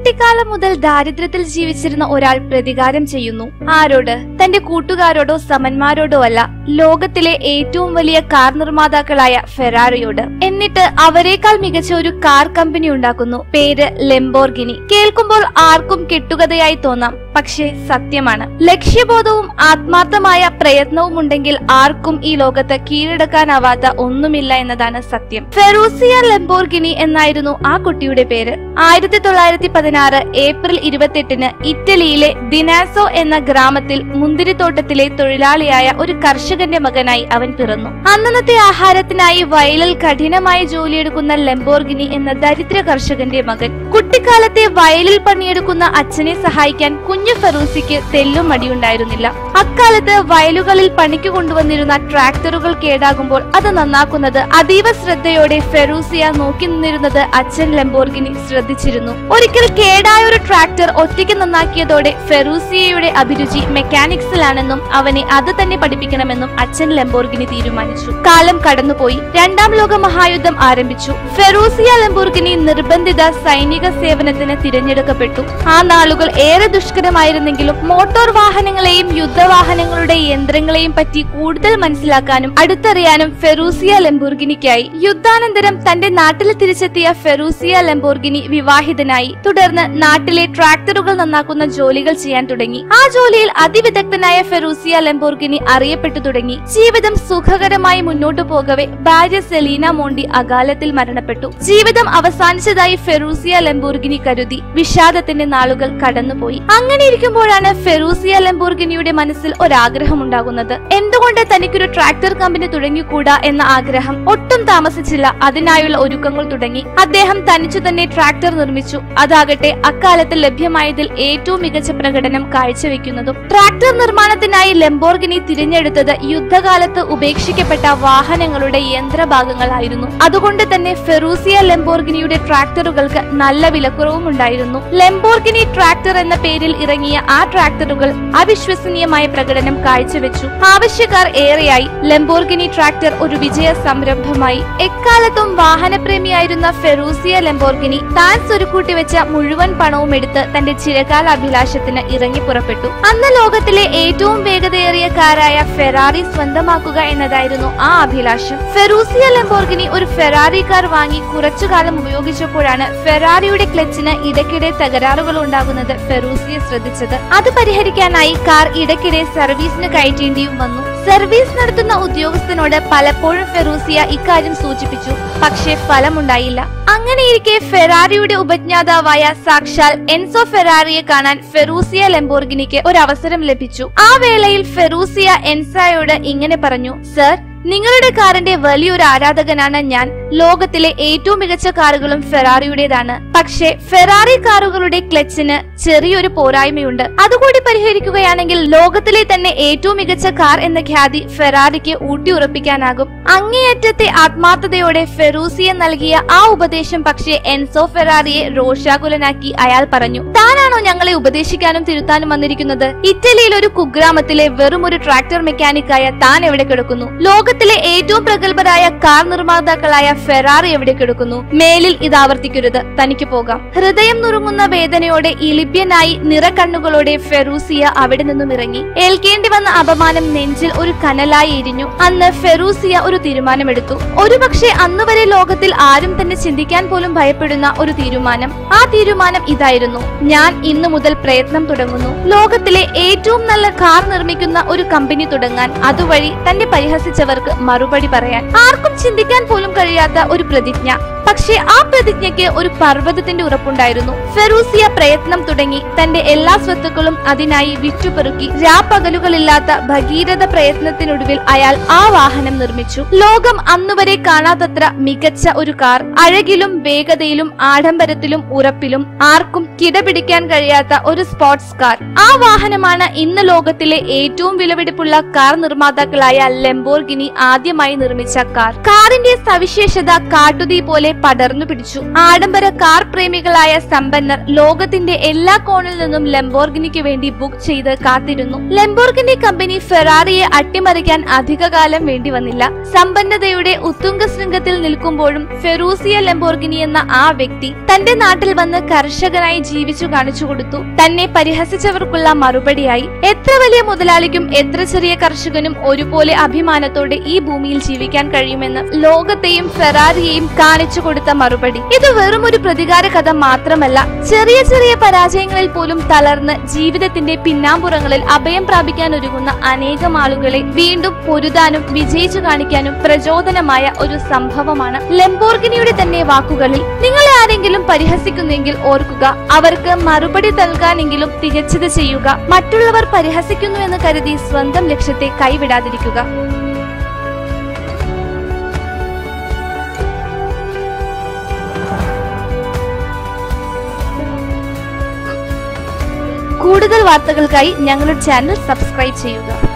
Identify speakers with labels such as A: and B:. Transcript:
A: കുട്ടിക്കാലം മുതൽ ദാരിദ്ര്യത്തിൽ ജീവിച്ചിരുന്ന ഒരാൾ പ്രതികാരം ചെയ്യുന്നു ആരോട് തന്റെ കൂട്ടുകാരോടോ സമന്മാരോടോ അല്ല ലോകത്തിലെ ഏറ്റവും വലിയ കാർ നിർമ്മാതാക്കളായ ഫെറാറിയോട് എന്നിട്ട് അവരെക്കാൾ മികച്ച ഒരു കാർ കമ്പനി ഉണ്ടാക്കുന്നു പേര് ലെംബോർഗിനി കേൾക്കുമ്പോൾ ആർക്കും കെട്ടുകഥയായി തോന്നാം പക്ഷേ സത്യമാണ് ലക്ഷ്യബോധവും ആത്മാർത്ഥമായ പ്രയത്നവും ഉണ്ടെങ്കിൽ ആർക്കും ഈ ലോകത്ത് കീഴടക്കാനാവാത്ത ഒന്നുമില്ല എന്നതാണ് സത്യം ഫെറൂസിയ ലെംബോർഗിനി എന്നായിരുന്നു ആ കുട്ടിയുടെ പേര് ആയിരത്തി തൊള്ളായിരത്തി പതിനാറ് ഏപ്രിൽ ഇരുപത്തെട്ടിന് ഇറ്റലിയിലെ ദിനാസോ എന്ന ഗ്രാമത്തിൽ മുന്തിരിത്തോട്ടത്തിലെ തൊഴിലാളിയായ ഒരു കർഷകന്റെ മകനായി അവൻ പിറന്നു അന്നന്നത്തെ ആഹാരത്തിനായി വയലിൽ കഠിനമായി ജോലിയെടുക്കുന്ന ലെംബോർഗിനി എന്ന ദരിദ്ര കർഷകന്റെ മകൻ കുട്ടിക്കാലത്തെ വയലിൽ പണിയെടുക്കുന്ന അച്ഛനെ സഹായിക്കാൻ കുഞ്ഞു ഫെറൂസിക്ക് തെല്ലും മടിയുണ്ടായിരുന്നില്ല അക്കാലത്ത് വയലുകളിൽ പണിക്ക് കൊണ്ടുവന്നിരുന്ന ട്രാക്ടറുകൾ കേടാകുമ്പോൾ അത് നന്നാക്കുന്നത് അതീവ ശ്രദ്ധയോടെ ഫെറൂസിയ നോക്കി നിന്നിരുന്നത് അച്ഛൻ ലെംബോർഗിനി ശ്രദ്ധിച്ചിരുന്നു ഒരിക്കൽ കേടായ ഒരു ട്രാക്ടർ ഒറ്റയ്ക്ക് നന്നാക്കിയതോടെ ഫെറൂസിയയുടെ അഭിരുചി മെക്കാനിക്സിലാണെന്നും അവനെ അത് തന്നെ പഠിപ്പിക്കണമെന്നും അച്ഛൻ ലെംബോർഗിനി തീരുമാനിച്ചു കാലം കടന്നുപോയി രണ്ടാം ലോക മഹായുദ്ധം ആരംഭിച്ചു ഫെറൂസിയ ലെംബോർഗിനി നിർബന്ധിത സൈനിക സേവനത്തിന് തിരഞ്ഞെടുക്കപ്പെട്ടു ആ നാളുകൾ ഏറെ ദുഷ്കരമായിരുന്നെങ്കിലും മോട്ടോർ വാഹനങ്ങളെയും യുദ്ധവാഹനങ്ങളുടെ യന്ത്രങ്ങളെയും പറ്റി കൂടുതൽ മനസ്സിലാക്കാനും അടുത്തറിയാനും ഫെറൂസിയ ലെംബോർഗിനിക്കായി യുദ്ധാനന്തരം തന്റെ നാട്ടിൽ തിരിച്ചെത്തിയ ഫെറൂസിയ ലെംബോർഗിനി വിവാഹിതനായി തുടർന്ന് നാട്ടിലെ ട്രാക്ടറുകൾ നന്നാക്കുന്ന ജോലികൾ ചെയ്യാൻ തുടങ്ങി ആ ജോലിയിൽ അതിവിദഗ്ധനായ ഫെറൂസിയ ലെംബോർഗിനി അറിയപ്പെട്ടു തുടങ്ങി ജീവിതം സുഖകരമായി മുന്നോട്ടു പോകവെ ഭാര്യ സെലീന മോണ്ടി അകാലത്തിൽ മരണപ്പെട്ടു ജീവിതം അവസാനിച്ചതായി ഫെറൂസിയ ലെംബോർഗിനി കരുതി വിഷാദത്തിന്റെ നാളുകൾ കടന്നുപോയി അങ്ങനെ ഇരിക്കുമ്പോഴാണ് ഫെറൂസിയ ലെംബോർഗിനിയുടെ മനസ്സിൽ ഒരാഗ്രഹം ഉണ്ടാകുന്നത് എന്തുകൊണ്ട് തനിക്കൊരു ട്രാക്ടർ കമ്പനി തുടങ്ങിക്കൂടാ എന്ന ആഗ്രഹം ഒട്ടും താമസിച്ചില്ല അതിനായുള്ള ഒരുക്കങ്ങൾ തുടങ്ങി അദ്ദേഹം തനിച്ചു തന്നെ ട്രാക്ടർ നിർമ്മിച്ചു അതാകട്ടെ അക്കാലത്ത് ലഭ്യമായതിൽ ഏറ്റവും മികച്ച പ്രകടനം കാഴ്ചവെക്കുന്നതും ട്രാക്ടർ നിർമ്മാണത്തിനായി ലെംബോർഗിനി തിരഞ്ഞെടുത്തത് യുദ്ധകാലത്ത് ഉപേക്ഷിക്കപ്പെട്ട വാഹനങ്ങളുടെ യന്ത്രഭാഗങ്ങളായിരുന്നു അതുകൊണ്ട് തന്നെ ഫെറൂസിയ ലെംബോർഗിനിയുടെ ട്രാക്ടറുകൾക്ക് നല്ല വിലക്കുറവും ഉണ്ടായിരുന്നു ലെംബോർഗിനി ട്രാക്ടർ എന്ന പേരിൽ ഇറങ്ങിയ ആ ട്രാക്ടറുകൾ അവിശ്വസനീയമായ പ്രകടനം കാഴ്ചവെച്ചു ആവശ്യക്കാർ ഏറെയായി ലെംബോർഗിനി ട്രാക്ടർ ഒരു വിജയ സംരംഭമായി എക്കാലത്തും വാഹനപ്രേമിയായിരുന്ന ഫെറൂസിയ ലെംബോർഗിനി താൻ സ്വരുക്കൂട്ടി വെച്ച മുഴുവൻ പണവും എടുത്ത് തന്റെ ചിരകാല അഭിലാഷത്തിന് ഇറങ്ങി പുറപ്പെട്ടു അന്ന് ലോകത്തിലെ ഏറ്റവും വേഗതയേറിയ കാറായ ഫെറാറി സ്വന്തമാക്കുക എന്നതായിരുന്നു ആ അഭിലാഷം ഫെറൂസിയ ലെംബോർഗിനി ഒരു ഫെറാറി കാർ വാങ്ങി കുറച്ചു കാലം ഉപയോഗിച്ചപ്പോഴാണ് ഫെറാറിയുടെ ക്ലച്ചിന് ഇടയ്ക്കിടെ തകരാറുകൾ ഉണ്ടാകുന്നത് ഫെറൂസിയെ ശ്രദ്ധിച്ചത് അത് പരിഹരിക്കാനായി കാർ ഇടയ്ക്കിടെ സർവീസിന് കയറ്റേണ്ടിയും വന്നു സർവീസ് നടത്തുന്ന ഉദ്യോഗസ്ഥനോട് പലപ്പോഴും ഫെറൂസിയ ഇക്കാര്യം സൂചിപ്പിച്ചു പക്ഷേ ഫലമുണ്ടായില്ല അങ്ങനെയിരിക്കെ ഫെറാറിയുടെ ഉപജ്ഞാതാവായ സാക്ഷാൽ എൻസോ ഫെറാറിയെ കാണാൻ ഫെറൂസിയ ലെംബോർഗിനിക്ക് ഒരു അവസരം ലഭിച്ചു ആ വേളയിൽ ഫെറൂസിയ എൻസായോട് ഇങ്ങനെ പറഞ്ഞു സർ നിങ്ങളുടെ കാറിന്റെ വലിയൊരു ആരാധകനാണ് ഞാൻ ലോകത്തിലെ ഏറ്റവും മികച്ച കാറുകളും ഫെറാറിയുടേതാണ് പക്ഷേ ഫെറാറി കാറുകളുടെ ക്ലച്ചിന് ചെറിയൊരു പോരായ്മയുണ്ട് അതുകൂടി പരിഹരിക്കുകയാണെങ്കിൽ ലോകത്തിലെ തന്നെ ഏറ്റവും മികച്ച കാർ എന്ന ഖ്യാതി ഫെറാറിക്ക് ഊട്ടിയുറപ്പിക്കാനാകും അങ്ങേയറ്റത്തെ ആത്മാർത്ഥതയോടെ ഫെറൂസിയെ നൽകിയ ആ ഉപദേശം പക്ഷേ എൻസോ ഫെറാറിയെ രോഷാകുലനാക്കി അയാൾ പറഞ്ഞു താനാണോ ഞങ്ങളെ ഉപദേശിക്കാനും തിരുത്താനും വന്നിരിക്കുന്നത് ഇറ്റലിയിൽ ഒരു കുഗ്രാമത്തിലെ വെറും ഒരു ട്രാക്ടർ മെക്കാനിക്കായ താൻ എവിടെ കിടക്കുന്നു ലോകത്തിലെ ഏറ്റവും പ്രഗത്ഭരായ കാർ നിർമ്മാതാക്കളായ ഫെറാറി എവിടെ കിടക്കുന്നു മേലിൽ ഇത് ആവർത്തിക്കരുത് തനിക്ക് പോകാം ഹൃദയം നുറുങ്ങുന്ന വേദനയോടെ ഇളിപ്യനായി നിറക്കണ്ണുകളോടെ ഫെറൂസിയ അവിടെ നിന്നും ഇറങ്ങി ഏൽക്കേണ്ടി വന്ന അപമാനം നെഞ്ചിൽ ഒരു കനലായി എരിഞ്ഞു അന്ന് ഫെറൂസിയ ഒരു തീരുമാനമെടുത്തു ഒരുപക്ഷെ അന്നുവരെ ലോകത്തിൽ ആരും തന്നെ ചിന്തിക്കാൻ പോലും ഭയപ്പെടുന്ന ഒരു തീരുമാനം ആ തീരുമാനം ഇതായിരുന്നു ഞാൻ ഇന്നു മുതൽ പ്രയത്നം തുടങ്ങുന്നു ലോകത്തിലെ ഏറ്റവും നല്ല കാർ നിർമ്മിക്കുന്ന ഒരു കമ്പനി തുടങ്ങാൻ അതുവഴി തന്നെ പരിഹസിച്ചവർക്ക് മറുപടി പറയാൻ ആർക്കും ചിന്തിക്കാൻ പോലും കഴിയാത്ത ഒരു പ്രതിജ്ഞ പക്ഷേ ആ പ്രതിജ്ഞയ്ക്ക് ഒരു പർവ്വതത്തിന്റെ ഉറപ്പുണ്ടായിരുന്നു ഫെറൂസിയ പ്രയത്നം തുടങ്ങി തന്റെ എല്ലാ സ്വത്തുക്കളും അതിനായി വിറ്റുപെറുക്കി രാപ്പകലുകളില്ലാത്ത ഭഗീരഥ പ്രയത്നത്തിനൊടുവിൽ അയാൾ ആ വാഹനം നിർമ്മിച്ചു ലോകം അന്നുവരെ കാണാത്തത്ര മികച്ച ഒരു കാർ അഴകിലും വേഗതയിലും ആഡംബരത്തിലും ഉറപ്പിലും ആർക്കും കിടപിടിക്കാൻ കഴിയാത്ത ഒരു സ്പോർട്സ് കാർ ആ വാഹനമാണ് ഇന്ന് ലോകത്തിലെ ഏറ്റവും വിലപിടിപ്പുള്ള കാർ നിർമ്മാതാക്കളായ ലെംബോർഗിനി ആദ്യമായി നിർമ്മിച്ച കാർ കാറിന്റെ സവിശേഷത കാട്ടുതീ പോലെ നന്നായി പടർന്നു പിടിച്ചു ആഡംബര കാർ പ്രേമികളായ സമ്പന്നർ ലോകത്തിന്റെ എല്ലാ കോണിൽ നിന്നും ലംബോർഗിനിക്ക് വേണ്ടി ബുക്ക് ചെയ്ത് കാത്തിരുന്നു ലംബോർഗിനി കമ്പനി ഫെറാറിയെ അട്ടിമറിക്കാൻ അധികകാലം വേണ്ടി വന്നില്ല സമ്പന്നതയുടെ ഉത്തുംഗ ശൃംഗത്തിൽ നിൽക്കുമ്പോഴും ഫെറൂസിയ ലംബോർഗിനി എന്ന ആ വ്യക്തി തന്റെ നാട്ടിൽ വന്ന് കർഷകനായി ജീവിച്ചു കാണിച്ചു കൊടുത്തു തന്നെ പരിഹസിച്ചവർക്കുള്ള മറുപടിയായി എത്ര വലിയ മുതലാളിക്കും എത്ര ചെറിയ കർഷകനും ഒരുപോലെ അഭിമാനത്തോടെ ഈ ഭൂമിയിൽ ജീവിക്കാൻ കഴിയുമെന്ന് ലോകത്തെയും ഫെറാറിയെയും കാണിച്ചു കൊടുത്ത മറുപടി ഇത് വെറും ഒരു പ്രതികാര കഥ മാത്രമല്ല ചെറിയ ചെറിയ പരാജയങ്ങളിൽ പോലും തളർന്ന് ജീവിതത്തിന്റെ പിന്നാമ്പുറങ്ങളിൽ അഭയം പ്രാപിക്കാൻ ഒരുങ്ങുന്ന അനേകം ആളുകളെ വീണ്ടും പൊരുതാനും വിജയിച്ചു കാണിക്കാനും പ്രചോദനമായ ഒരു സംഭവമാണ് ലെംബോർഗിനിയുടെ തന്നെ വാക്കുകളിൽ നിങ്ങളെ ആരെങ്കിലും പരിഹസിക്കുന്നെങ്കിൽ ഓർക്കുക അവർക്ക് മറുപടി നൽകാനെങ്കിലും തികച്ചത് ചെയ്യുക മറ്റുള്ളവർ പരിഹസിക്കുന്നു എന്ന് കരുതി സ്വന്തം ലക്ഷ്യത്തെ കൈവിടാതിരിക്കുക കൂടുതൽ വാർത്തകൾക്കായി ഞങ്ങളുടെ ചാനൽ സബ്സ്ക്രൈബ് ചെയ്യുക